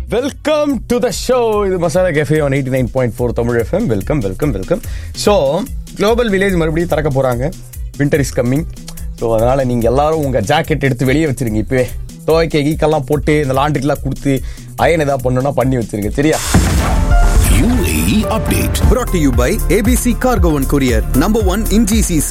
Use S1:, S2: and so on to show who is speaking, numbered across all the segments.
S1: Welcome to the show இது masala cafe one eighty nine point four Tamil FM welcome welcome welcome so global village மறுபடியும் திறக்க போகிறாங்க winter is coming so அதனால் நீங்கள் எல்லாரும் உங்கள் ஜாக்கெட் எடுத்து வெளியே வச்சிருங்க இப்போவே துவைக்க கீக்கெல்லாம் போட்டு இந்த லாண்ட்ரிலாம் கொடுத்து அயன் ஏதாவது பண்ணணும்னா பண்ணி வச்சிருங்க சரியா
S2: UAE update.
S3: brought to you by ABC Cargo and Courier, number one in GCC.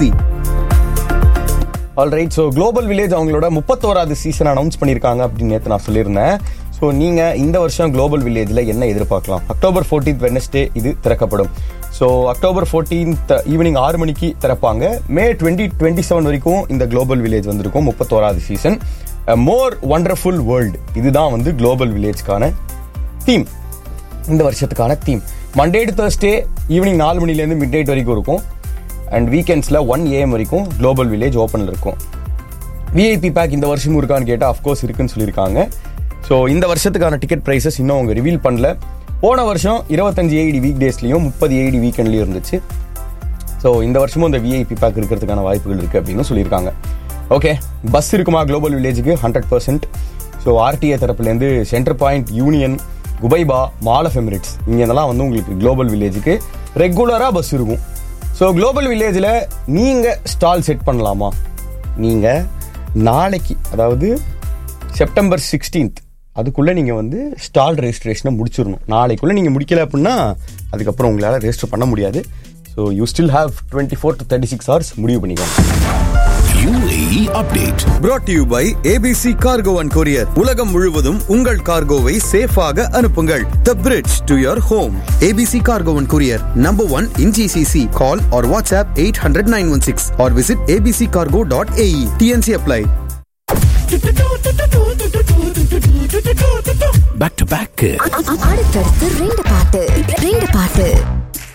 S1: Alright so global village அவங்களோட முப்பத்தோராது சீசன் அனௌன்ஸ் பண்ணியிருக்காங்க அப்படின்னு நேற்று நான் சொல்லியிருந்தேன் ஸோ நீங்கள் இந்த வருஷம் குளோபல் வில்லேஜில் என்ன எதிர்பார்க்கலாம் அக்டோபர் ஃபோர்டீன்த் வெனஸ்டே இது திறக்கப்படும் ஸோ அக்டோபர் ஃபோர்டீன்த் ஈவினிங் ஆறு மணிக்கு திறப்பாங்க மே டுவெண்ட்டி டுவெண்ட்டி செவன் வரைக்கும் இந்த குளோபல் வில்லேஜ் வந்திருக்கும் முப்பத்தோராது சீசன் மோர் ஒண்டர்ஃபுல் வேர்ல்டு இதுதான் வந்து குளோபல் வில்லேஜ்க்கான தீம் இந்த வருஷத்துக்கான theme Monday to Thursday evening நாலு மணிலேருந்து மிட் நைட் வரைக்கும் இருக்கும் அண்ட் வீக்கெண்ட்ஸில் ஒன் ஏஎம் வரைக்கும் குளோபல் வில்லேஜ் ஓப்பனில் இருக்கும் விஐபி பேக் இந்த வருஷமும் இருக்கான்னு கேட்டால் அஃப்கோர்ஸ் இருக்குன்னு சொல்லியிருக்காங்க ஸோ இந்த வருஷத்துக்கான டிக்கெட் ப்ரைஸஸ் இன்னும் அவங்க ரிவீல் பண்ணல போன வருஷம் இருபத்தஞ்சு ஏடி வீக் டேஸ்லையும் முப்பது ஏடி வீக்கெண்ட்லையும் இருந்துச்சு ஸோ இந்த வருஷமும் இந்த விஐபி பேக் இருக்கிறதுக்கான வாய்ப்புகள் இருக்குது அப்படின்னு சொல்லியிருக்காங்க ஓகே பஸ் இருக்குமா குளோபல் வில்லேஜுக்கு ஹண்ட்ரட் பர்சன்ட் ஸோ ஆர்டிஏ தரப்புலேருந்து center point union Ghubaiba mall of Emirates இங்கெல்லாம் வந்து உங்களுக்கு குளோபல் வில்லேஜுக்கு ரெகுலராக பஸ் இருக்கும் ஸோ குளோபல் வில்லேஜில் நீங்கள் ஸ்டால் செட் பண்ணலாமா நீங்கள் நாளைக்கு அதாவது செப்டம்பர் சிக்ஸ்டீன்த் அதுக்குள்ளே நீங்கள் வந்து ஸ்டால் ரெஜிஸ்ட்ரேஷனை முடிச்சிடணும் நாளைக்குள்ளே நீங்கள் முடிக்கல அப்படின்னா அதுக்கப்புறம் உங்களால் ரெஜிஸ்டர் பண்ண முடியாது so you still have twenty four to thirty six hours முடிவு பண்ணிக்கோங்க
S2: UAE update.
S3: brought to you by ABC Cargo and Courier. உலகம் முழுவதும் உங்கள் கார்கோவை சேஃபாக அனுப்புங்கள் The bridge to your home. ABC Cargo and Courier, number one in GCC. Call or WhatsApp 800-916 or visit abccargo.ae. TNC apply.
S2: Back to back.
S4: அடுத்தடுத்து ரெண்டு பாட்டு ரெண்டு பாட்டு